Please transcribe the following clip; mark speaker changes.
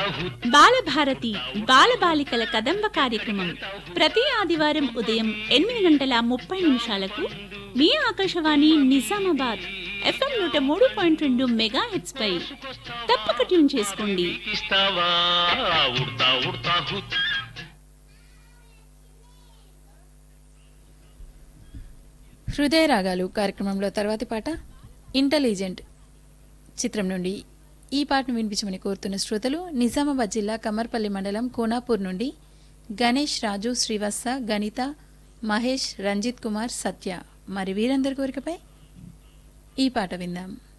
Speaker 1: బాలభారతి బాలబాలికల కదంబ కార్యక్రమం ప్రతి ఆదివారం ఉదయం ఎనిమిది గంటల ముప్పై నిమిషాలకు మీ ఆకాశవాణి నిజామాబాద్ ఎఫ్ఎం నూట మూడు పాయింట్ రెండు మెగా హెచ్ పై తప్పక ట్యూన్ చేసుకోండి
Speaker 2: ఇస్తావా ఉడతా ఉడతా హుత్
Speaker 3: హృదయ రాగాలు కార్యక్రమంలో తర్వాతి పాట ఇంటెలిజెంట్ చిత్రం నుండి ఈ పాటను వినిపించమని కోరుతున్న శ్రోతలు నిజామాబాద్ జిల్లా కమర్పల్లి మండలం కోనాపూర్ నుండి గణేష్ రాజు శ్రీవత్స గణిత మహేష్ రంజిత్ కుమార్ సత్య మరి వీరందరి కోరికపై ఈ పాట విందాం